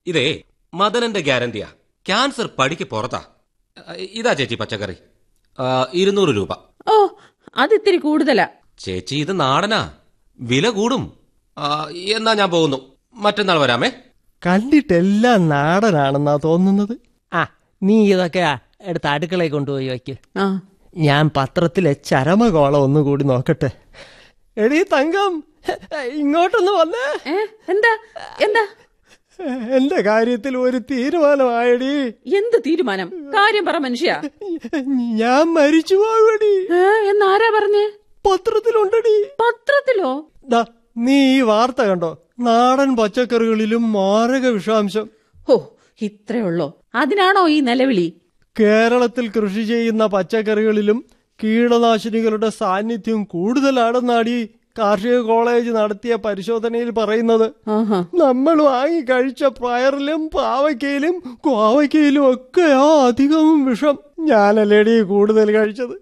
ഇതേ മദനന്റെ ഗ്യാരണ്ടിയാ ക്യാൻസർ പടിക്ക് പുറത്താ ആ, ഇതാ ചേച്ചി പച്ചക്കറി ആ, ഇരുന്നൂറ് രൂപ ഓ അതിത്തിരി കൂടുതലാ ചേച്ചി ഇത് നാടനാ വില കൂടും ആ, എന്നാ ഞാൻ പോകുന്നു മറ്റന്നാൾ വരാമേ കണ്ടിട്ടെല്ലാം നാടനാണെന്നാ തോന്നുന്നത് ആ നീ ഇതൊക്കെ എടുത്ത് അടുക്കളയിൽ കൊണ്ടുപോയി വയ്ക്ക് ആ ഞാൻ പത്രത്തിലെ ചരമകോളം ഒന്നുകൂടി നോക്കട്ടെ എടീ തങ്കം ഇങ്ങോട്ടൊന്ന് വന്നേ ഏ എന്താ എന്താ എന്റെ കാര്യത്തിൽ ഒരു തീരുമാനമായടി എന്ത് തീരുമാനം കാര്യം പറ മനുഷ്യ ഞാൻ മരിച്ചു പോകടി ഏ എന്നാരാ പറഞ്ഞേ പത്രത്തിലുണ്ടടി പത്രത്തിലോ ദാ നീ ഈ വാർത്ത കണ്ടോ നാടൻ പച്ചക്കറികളിലും മാരക വിഷാംശം ഓ ഇത്രേ ഉള്ളോ അതിനാണോ ഈ നിലവിളി കേരളത്തിൽ കൃഷി ചെയ്യുന്ന പച്ചക്കറികളിലും കീടനാശിനികളുടെ സാന്നിധ്യം കൂടുതലാണെന്നാടി കാർഷിക കോളേജ് നടത്തിയ പരിശോധനയിൽ പറയുന്നത് ആഹാ നമ്മൾ വാങ്ങി കഴിച്ച പയറിലും പാവയ്ക്കയിലും കോവയ്ക്കയിലും ഒക്കെയാ അധികവും വിഷം ഞാനല്ലേടി കൂടുതൽ കഴിച്ചത്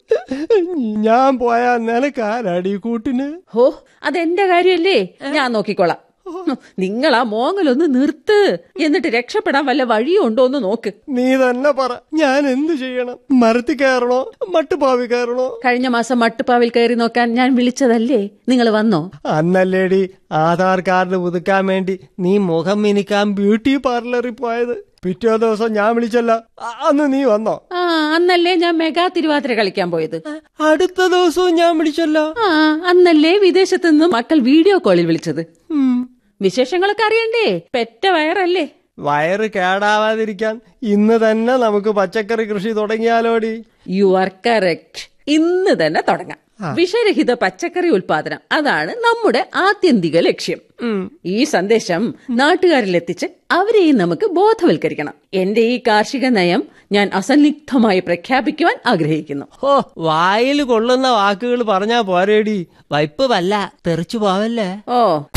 ഞാൻ പോയാ നിനക്കാരാടി കൂട്ടിന് ഹോ അതെന്റെ കാര്യല്ലേ ഞാൻ നോക്കിക്കോളാം ഹും, നിങ്ങൾ ആ മോങ്ങലൊന്ന് നിർത്ത് എന്നിട്ട് രക്ഷപ്പെടാൻ വല്ല വഴിയും ഉണ്ടോ എന്ന് നോക്ക് നീ തന്നെ പറ ഞാൻ എന്തു ചെയ്യണം മരത്തിൽ കയറണോ മട്ടുപാവി കയറണോ കഴിഞ്ഞ മാസം മട്ടുപ്പാവിൽ കയറി നോക്കാൻ ഞാൻ വിളിച്ചതല്ലേ നിങ്ങൾ വന്നോ അന്നല്ലേടി ആധാർ കാർഡ് പുതുക്കാൻ വേണ്ടി നീ മുഖം മിനുക്കാൻ ബ്യൂട്ടി പാർലറിൽ പോയത് പിറ്റേ ദിവസം ഞാൻ വിളിച്ചല്ല അ- അന്ന് നീ വന്നോ ആ അന്നല്ലേ ഞാൻ മെഗാ തിരുവാതിര കളിക്കാൻ പോയത് അടുത്ത ദിവസവും ഞാൻ വിളിച്ചല്ലോ ആ അന്നല്ലേ വിദേശത്ത് നിന്ന് മക്കൾ വീഡിയോ കോളിൽ വിളിച്ചത് ഉം. വിശേഷങ്ങളൊക്കെ അറിയണ്ടേ പെറ്റ വയറല്ലേ വയറ് കേടാവാതിരിക്കാൻ ഇന്ന് തന്നെ നമുക്ക് പച്ചക്കറി കൃഷി തുടങ്ങിയാലോടി യു ആർ കറക്റ്റ് ഇന്ന് തന്നെ തുടങ്ങാം വിഷരഹിത പച്ചക്കറി ഉൽപാദനം അതാണ് നമ്മുടെ ആത്യന്തിക ലക്ഷ്യം ഈ സന്ദേശം നാട്ടുകാരിൽ എത്തിച്ച് അവരെയും നമുക്ക് ബോധവൽക്കരിക്കണം എന്റെ ഈ കാർഷിക നയം ഞാൻ അസന്നിഗ്ധമായി പ്രഖ്യാപിക്കുവാൻ ആഗ്രഹിക്കുന്നു ഓ വായിൽ കൊള്ളുന്ന വാക്കുകൾ പറഞ്ഞാ പോരേടി വൈപ്പ് വല്ല തെറിച്ചു പോവല്ലേ ഓ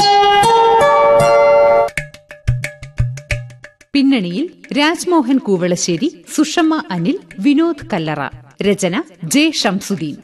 പിന്നണിയിൽ രാജ്മോഹൻ കൂവളശ്ശേരി സുഷമ്മ അനിൽ വിനോദ് കല്ലറ രചന ജെ ഷംസുദ്ദീൻ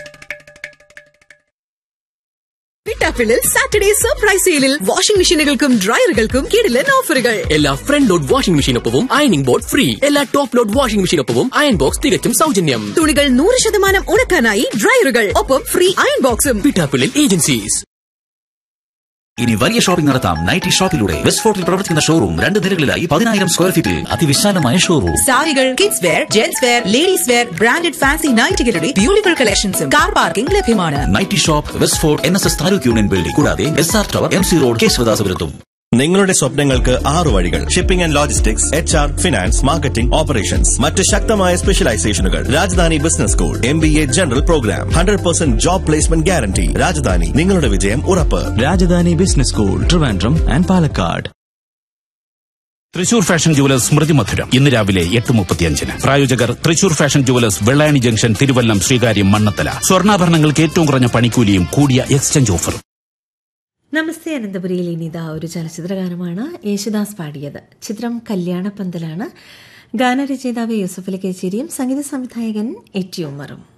പിട്ടാപ്പിളിൽ സാറ്റർഡേ സർപ്രൈസ് സെയിലിൽ വാഷിംഗ് മെഷീനുകൾക്കും ഡ്രയറുകൾക്കും കിടിലൻ ഓഫറുകൾ എല്ലാ ഫ്രണ്ട് ലോഡ് വാഷിംഗ് മെഷീനൊപ്പവും അയണിംഗ് ബോർഡ് ഫ്രീ എല്ലാ ടോപ്പ് ലോഡ് വാഷിംഗ് മെഷീനൊപ്പവും അയൺ ബോക്സ് തികച്ചും സൗജന്യം തുണികൾ നൂറ് ശതമാനം ഉണക്കാനായി ഡ്രയറുകൾ ഒപ്പം ഫ്രീ അയൺ ബോക്സും പിട്ടാപ്പിളിൽ ഏജൻസീസ് ഇനി വലിയ ഷോപ്പിംഗ് നടത്താം നൈറ്റി ഷോപ്പിലൂടെ വെസ്റ്റ് ഫോർട്ടിൽ പ്രവർത്തിക്കുന്ന ഷോറൂം രണ്ട് നിലകളിലായി പതിനായിരം സ്ക്വയർ ഫീറ്റിൽ അതിവിശാലമായ ഷോറൂം സാരികൾ kids wear gents wear ladies wear branded fancy നൈറ്റുകളുടെ ബ്യൂട്ടിഫുൾ കളക്ഷൻസും കാർ പാർക്കിംഗ് ലഭ്യമാണ് nighty shop west fort N S S taluk union building കൂടാതെ S R tower M C road കേശവദാസപുരത്തും നിങ്ങളുടെ സ്വപ്നങ്ങൾക്ക് ആറു വഴികൾ shipping and logistics H R finance marketing operations മറ്റ് ശക്തമായ സ്പെഷ്യലൈസേഷനുകൾ Rajadhani business school M B A general program hundred percent job placement guarantee Rajadhani നിങ്ങളുടെ വിജയം ഉറപ്പ് Rajadhani business school Trivandrum and Palakkad Thrissur fashion jewellers Smriti Madhuram ഇന്ന് രാവിലെ എട്ട് മുപ്പത്തിയഞ്ചിന് പ്രായോജകർ Thrissur fashion jewellers Vellayani junction Thiruvallam Sreekaryam Mannanthala സ്വർണ്ണാഭരണങ്ങൾക്ക് ഏറ്റവും കുറഞ്ഞ പണിക്കൂലിയും കൂടിയ എക്സ്ചേഞ്ച് ഓഫറും നമസ്തേ അനന്തപുരിയിൽ ഇനിതാ ഒരു ചലച്ചിത്ര ഗാനമാണ് യേശുദാസ് പാടിയത് ചിത്രം കല്യാണപ്പന്തലാണ് ഗാനരചയിതാവ് യൂസഫ് അലി കേച്ചേരിയും സംഗീത സംവിധായകൻ എ ടി ഉമ്മറും